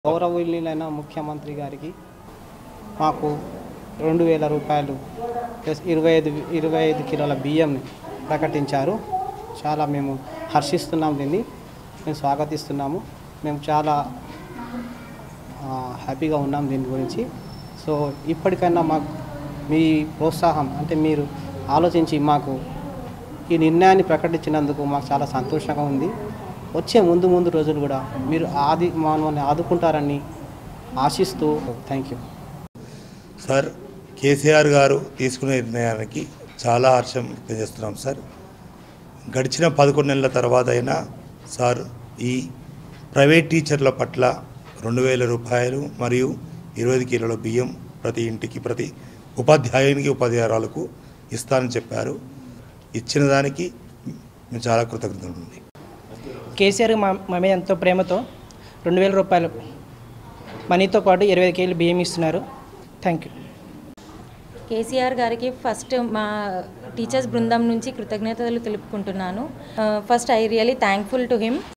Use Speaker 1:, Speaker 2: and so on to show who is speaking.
Speaker 1: గౌరవనీయులైన ముఖ్యమంత్రి గారికి మాకు రెండు వేల రూపాయలు ప్లస్ ఇరవై ఐదు ఇరవై ఐదు కిలోల బియ్యంని ప్రకటించారు చాలా మేము హర్షిస్తున్నాం దీన్ని మేము స్వాగతిస్తున్నాము మేము చాలా ఆ, హ్యాపీగా ఉన్నాం దీని గురించి సో ఇప్పటికైనా మాకు మీ ప్రోత్సాహం అంటే మీరు ఆలోచించి మాకు ఈ నిర్ణయాన్ని ప్రకటించినందుకు మాకు చాలా సంతోషంగా ఉంది వచ్చే ముందు ముందు రోజులు కూడా మీరు ఆది మమ్మల్ని ఆదుకుంటారని ఆశిస్తూ థ్యాంక్ యూ
Speaker 2: సార్ కేసీఆర్ గారు తీసుకునే నిర్ణయానికి చాలా హర్షం వ్యక్తం చేస్తున్నాం సార్ గడిచిన పదకొండు నెలల తర్వాత అయినా సార్ ఈ ప్రైవేట్ టీచర్ల పట్ల రెండు వేల రూపాయలు మరియు ఇరవై ఐదు కిలోల బియ్యం ప్రతి ఇంటికి ప్రతి ఉపాధ్యాయునికి ఉపాధ్యాయురాలకు ఇస్తానని చెప్పారు ఇచ్చిన దానికి మేము చాలా కృతజ్ఞతలు ఉంది
Speaker 3: కేసీఆర్ మా మా మీద ఎంతో ప్రేమతో రెండు వేల రూపాయలు మనీతో పాటు ఇరవై ఐదు కేజీలు బియ్యం ఇస్తున్నారు థ్యాంక్ యూ
Speaker 4: కేసీఆర్ గారికి ఫస్ట్ మా టీచర్స్ బృందం నుంచి కృతజ్ఞతలు తెలుపుకుంటున్నాను first I really thankful to him